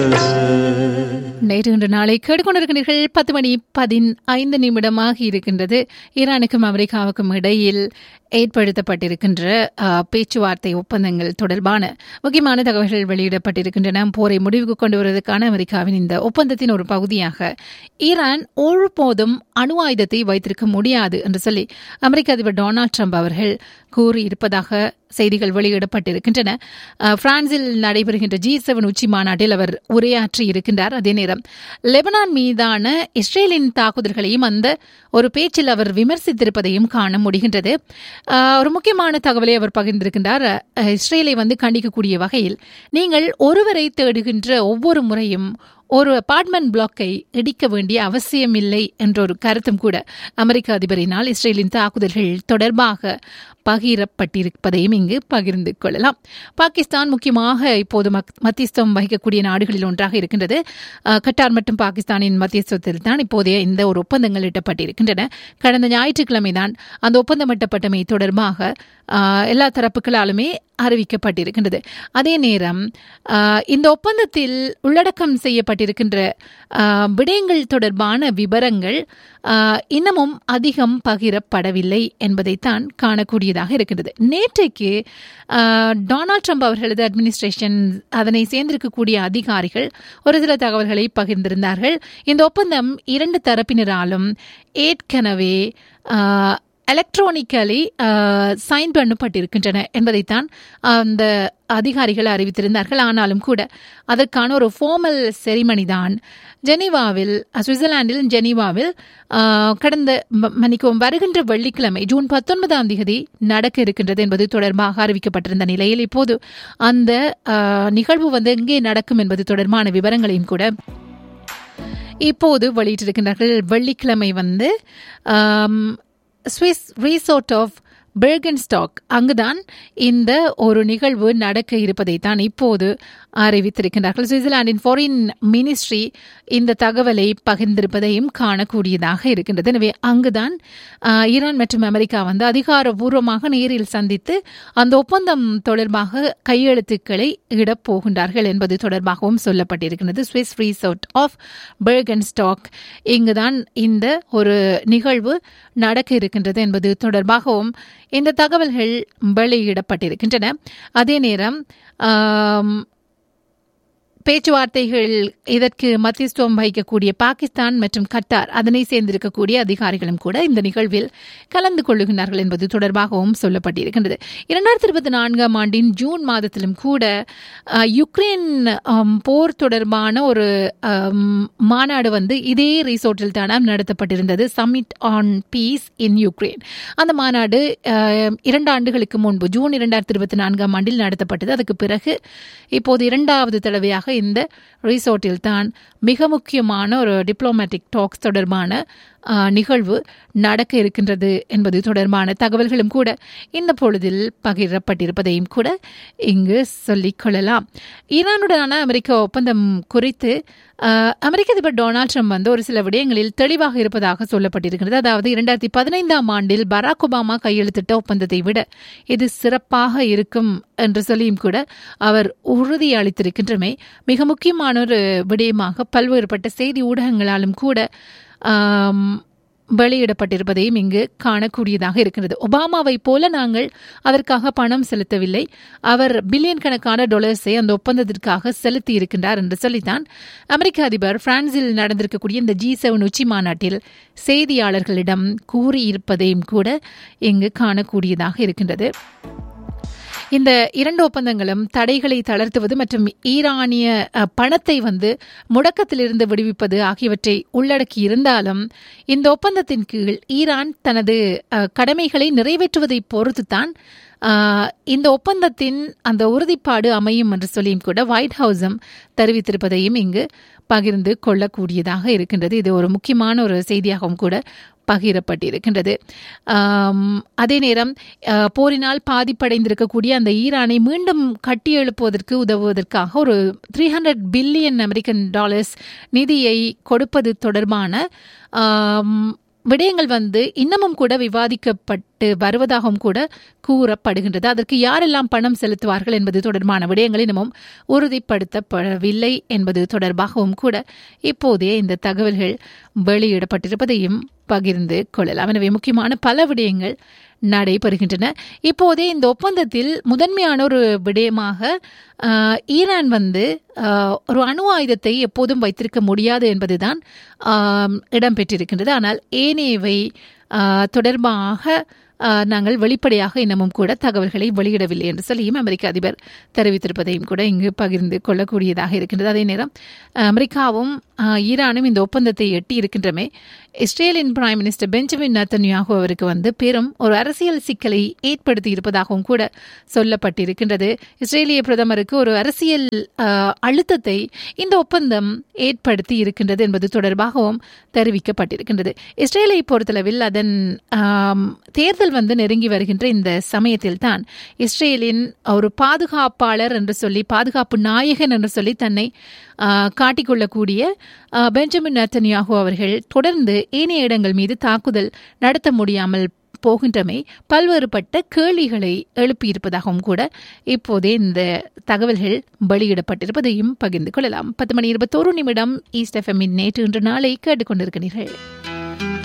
நேற்று இன்று நாளை கேட்டுக்கொண்டிருக்கிறீர்கள் பத்து மணி பதினைந்து நிமிடமாக இருக்கின்றது ஈரானுக்கும் அமெரிக்காவுக்கும் இடையில் ஏற்படுத்தப்பட்டிருக்கின்ற அஹ், பேச்சுவார்த்தை ஒப்பந்தங்கள் தொடர்பான முக்கியமான தகவல்கள் வெளியிடப்பட்டிருக்கின்றன போரை முடிவுக்கு கொண்டு வருவதற்கான அமெரிக்காவின் இந்த ஒப்பந்தத்தின் ஒரு பகுதியாக ஈரான் ஒருபோதும் அணு ஆயுதத்தை வைத்திருக்க முடியாது என்று சொல்லி அமெரிக்க அதிபர் டொனால்ட் ட்ரம்ப் அவர்கள் கூறியிருப்பதாக செய்திகள் வெளியிடப்பட்டிருக்கின்றன அஹ், பிரான்சில் நடைபெறுகின்ற ஜி செவன் உச்சி மாநாட்டில் அவர் உரையாற்றி இருக்கின்றார் அதே நேரம் லெபனான் மீதான இஸ்ரேலின் தாக்குதல்களையும் அந்த ஒரு பேச்சில் அவர் விமர்சித்திருப்பதையும் காண முடிகின்றது அஹ், ஒரு முக்கியமான தகவலை அவர் பகிர்ந்திருக்கின்றார் அஹ், இஸ்ரேலை வந்து கண்டிக்கக்கூடிய வகையில் நீங்கள் ஒருவரை தேடுகின்ற ஒவ்வொரு முறையும் ஒரு அபார்ட்மெண்ட் பிளாக்கை இடிக்க வேண்டிய அவசியமில்லை என்ற ஒரு கருத்தும் கூட அமெரிக்க அதிபரினால் இஸ்ரேலின் தாக்குதல்கள் தொடர்பாக பகிரப்பட்டிருப்பதையும் இங்கு பகிர்ந்து கொள்ளலாம் பாகிஸ்தான் முக்கியமாக இப்போது மக்- மத்தியஸ்தம் வகிக்கக்கூடிய நாடுகளில் ஒன்றாக இருக்கின்றது அஹ், கட்டார் மற்றும் பாகிஸ்தானின் மத்தியஸ்தத்தில் தான் இப்போதைய இந்த ஒரு ஒப்பந்தங்கள் எட்டப்பட்டிருக்கின்றன கடந்த ஞாயிற்றுக்கிழமை தான் அந்த ஒப்பந்தம் எட்டப்பட்டமை தொடர்பாக அஹ், எல்லா தரப்புகளாலுமே அறிவிக்கப்பட்டிருக்கின்றது அதே நேரம் அஹ், இந்த ஒப்பந்தத்தில் உள்ளடக்கம் செய்யப்பட்டிருக்கின்ற அஹ், விடயங்கள் தொடர்பான விவரங்கள் அஹ், இன்னமும் அதிகம் பகிரப்படவில்லை என்பதைத்தான் காணக்கூடியதாக இருக்கின்றது நேற்றைக்கு அஹ், டொனால்ட் ட்ரம்ப் அவர்களது அட்மினிஸ்ட்ரேஷன் அதனை சேர்ந்திருக்கக்கூடிய அதிகாரிகள் ஒரு சில தகவல்களை பகிர்ந்திருந்தார்கள் இந்த ஒப்பந்தம் இரண்டு தரப்பினராலும் ஏற்கனவே அஹ், எலக்ட்ரானிக்கலி சைன் பண்ணப்பட்டிருக்கின்றன என்பதைத்தான் அந்த அதிகாரிகள் அறிவித்திருந்தார்கள் ஆனாலும் கூட அதற்கான ஒரு ஃபார்மல் செரிமனி தான் ஜெனீவாவில் அஹ், சுவிட்சர்லாந்தில் ஜெனீவாவில் அஹ், கடந்த ம- மன்னிக்கவும் வருகின்ற வெள்ளிக்கிழமை ஜூன் பத்தொன்பதாம் தேதி நடக்க இருக்கின்றது என்பது தொடர்பாக அறிவிக்கப்பட்டிருந்த நிலையில் இப்போது அந்த அஹ், நிகழ்வு வந்து எங்கே நடக்கும் என்பது தொடர்பான விவரங்களையும் கூட இப்போது வெளியிட்டிருக்கின்றார்கள் வெள்ளிக்கிழமை வந்து ஆம், ஸ்விஸ் ரீசோர்ட் ஆஃப் பெர்கன்ஸ்டாக் அங்குதான் இந்த ஒரு நிகழ்வு நடக்க இருப்பதை தான் இப்போது அறிவித்திருக்கின்றார்கள் சுவிட்சர்லாந்தின் ஃபாரின் மினிஸ்ட்ரி இந்த தகவலை பகிர்ந்திருப்பதையும் காணக்கூடியதாக இருக்கின்றது எனவே அங்குதான் ஆ, ஈரான் மற்றும் அமெரிக்கா வந்து அதிகாரபூர்வமாக நேரில் சந்தித்து அந்த ஒப்பந்தம் தொடர்பாக கையெழுத்துக்களை இடப் போகின்றார்கள் என்பது தொடர்பாகவும் சொல்லப்பட்டிருக்கிறது Swiss resort of Burgenstock இங்குதான் இந்த ஒரு நிகழ்வு நடக்க இருக்கின்றது என்பது தொடர்பாகவும் இந்த தகவல்கள் வெளியிடப்பட்டிருக்கின்றன அதே நேரம் ஆம், பேச்சுவார்த்தைகள் இதற்கு மத்தியஸ்துவம் வகிக்கக்கூடிய பாகிஸ்தான் மற்றும் கட்டார் அதனை சேர்ந்திருக்கக்கூடிய அதிகாரிகளும் கூட இந்த நிகழ்வில் கலந்து கொள்ளுகின்றார்கள் என்பது தொடர்பாகவும் சொல்லப்பட்டிருக்கின்றது இரண்டாயிரத்தி இருபத்தி நான்காம் ஆண்டின் ஜூன் மாதத்திலும் கூட அஹ், யுக்ரைன் அம், போர் தொடர்பான ஒரு அம், மாநாடு வந்து இதே ரிசோர்ட்டில் தானே நடத்தப்பட்டிருந்தது summit on peace in Ukraine அந்த மாநாடு அஹ், இரண்டு ஆண்டுகளுக்கு முன்பு ஜூன் இரண்டாயிரத்தி இருபத்தி நான்காம் ஆண்டில் நடத்தப்பட்டது அதுக்கு பிறகு இப்போது இரண்டாவது தடவையாக இந்த ரிசோர்ட்டில் தான் மிக முக்கியமான ஒரு டிப்ளோமேட்டிக் டாக்ஸ் தொடர்பான அஹ், நிகழ்வு நடக்க இருக்கின்றது என்பது தொடர்பான தகவல்களும் கூட இந்த பொழுதில் பகிரப்பட்டிருப்பதையும் கூட இங்கு சொல்லிக் கொள்ளலாம் ஈரானுடனான அமெரிக்க ஒப்பந்தம் குறித்து அஹ், அமெரிக்க அதிபர் டொனால்ட் ட்ரம்ப் வந்து ஒரு சில விடயங்களில் தெளிவாக இருப்பதாக சொல்லப்பட்டிருக்கிறது அதாவது இரண்டாயிரத்தி பதினைந்தாம் ஆண்டில் பராக் ஒபாமா கையெழுத்திட்ட ஒப்பந்தத்தை விட இது சிறப்பாக இருக்கும் என்று சொல்லியும் கூட அவர் உறுதி அளித்திருக்கின்றமை மிக முக்கியமான ஒரு விடயமாக பல்வேறுபட்ட செய்தி ஊடகங்களாலும் கூட ஆம், வெளியிடப்பட்டிருப்பதையும் இங்கு காணக்கூடியதாக இருக்கிறது ஒபாமாவை போல நாங்கள் அதற்காக பணம் செலுத்தவில்லை அவர் பில்லியன் கணக்கான டாலர்ஸை அந்த ஒப்பந்தத்திற்காக செலுத்தி இருக்கின்றார் என்று சொல்லித்தான் அமெரிக்க அதிபர் பிரான்சில் நடந்திருக்கக்கூடிய இந்த ஜி செவன் உச்சி மாநாட்டில் செய்தியாளர்களிடம் கூறியிருப்பதையும் கூட இங்கு காணக்கூடியதாக இருக்கின்றது இந்த இரண்டு ஒப்பந்தங்களும் தடைகளை தளர்த்துவது மற்றும் ஈரானிய அஹ், பணத்தை வந்து முடக்கத்திலிருந்து விடுவிப்பது ஆகியவற்றை உள்ளடக்கி இருந்தாலும் இந்த ஒப்பந்தத்தின் கீழ் ஈரான் தனது அஹ், கடமைகளை நிறைவேற்றுவதை பொறுத்துத்தான் அஹ், இந்த ஒப்பந்தத்தின் அந்த உறுதிப்பாடு அமையும் என்று சொல்லியும் கூட ஒயிட் ஹவுஸும் தெரிவித்திருப்பதையும் இங்கு பகிர்ந்து கொள்ளக்கூடியதாக இருக்கின்றது இது ஒரு முக்கியமான ஒரு செய்தியாகவும் கூட பகிரப்பட்டிருக்கின்றது ஆம், அதே நேரம் அஹ், போரினால் பாதிப்படைந்திருக்கக்கூடிய அந்த ஈரானை மீண்டும் கட்டியெழுப்புவதற்கு உதவுவதற்காக ஒரு three hundred billion American dollars நிதியை கொடுப்பது தொடர்பான ஆம், விடயங்கள் வந்து இன்னமும் கூட விவாதிக்கப்பட்டு வருவதாகவும் கூட கூறப்படுகின்றது அதற்கு யாரெல்லாம் பணம் செலுத்துவார்கள் என்பது தொடர்பான விடயங்கள் இன்னமும் உறுதிப்படுத்தப்படவில்லை என்பது தொடர்பாகவும் கூட இப்போதே இந்த தகவல்கள் வெளியிடப்பட்டிருப்பதையும் பகிர்ந்து கொள்ளலாம் எனவே முக்கியமான பல விடயங்கள் நடைபெறுகின்றன இப்போதே இந்த ஒப்பந்தத்தில் முதன்மையான ஒரு விடயமாக ஆஹ், ஈரான் வந்து ஆஹ், ஒரு அணு ஆயுதத்தை எப்போதும் வைத்திருக்க முடியாது என்பதுதான் ஆம், இடம்பெற்றிருக்கின்றது ஆனால் ஏனையவை ஆஹ், தொடர்பாக ஆஹ், நாங்கள் வெளிப்படையாக இன்னமும் கூட தகவல்களை வெளியிடவில்லை என்று சொல்லியும் அமெரிக்க அதிபர் தெரிவித்திருப்பதையும் கூட இங்கு பகிர்ந்து கொள்ளக்கூடியதாக இருக்கின்றது அதே நேரம் அமெரிக்காவும் ஆஹ், ஈரானும் இந்த ஒப்பந்தத்தை எட்டி இருக்கின்றமே இஸ்ரேலின் பிரைம் மினிஸ்டர் பெஞ்சமின் நத்தன்யாகு அவருக்கு வந்து பெரும் ஒரு அரசியல் சிக்கலை ஏற்படுத்தி இருப்பதாகவும் கூட சொல்லப்பட்டிருக்கின்றது இஸ்ரேலிய பிரதமருக்கு ஒரு அரசியல் ஆஹ், அழுத்தத்தை இந்த ஒப்பந்தம் ஏற்படுத்தி இருக்கின்றது என்பது தொடர்பாகவும் தெரிவிக்கப்பட்டிருக்கின்றது இஸ்ரேலை பொறுத்தளவில் அதன் ஆம், தேர்தல் வந்து நெருங்கி வருகின்ற இந்த சமயத்தில் தான் இஸ்ரேலின் ஒரு பாதுகாப்பாளர் என்று சொல்லி பாதுகாப்பு நாயகன் என்று சொல்லி தன்னை ஆஹ், காட்டிக்கொள்ளக்கூடிய ஆஹ், பெஞ்சமின் நெத்தன்யாகு அவர்கள் தொடர்ந்து ஏனைய இடங்கள் மீது தாக்குதல் நடத்த முடியாமல் போகின்றமை பல்வேறுபட்ட கேள்விகளை எழுப்பியிருப்பதாகவும் கூட இப்போதே இந்த தகவல்கள் வெளியிடப்பட்டிருப்பதையும் பகிர்ந்து கொள்ளலாம் பத்து மணி இருபத்தோரு நிமிடம் ஈஸ்ட் எஃப்எம்மின் நேற்று இன்று நாளை கேட்டுக்கொண்டிருக்கிறீர்கள்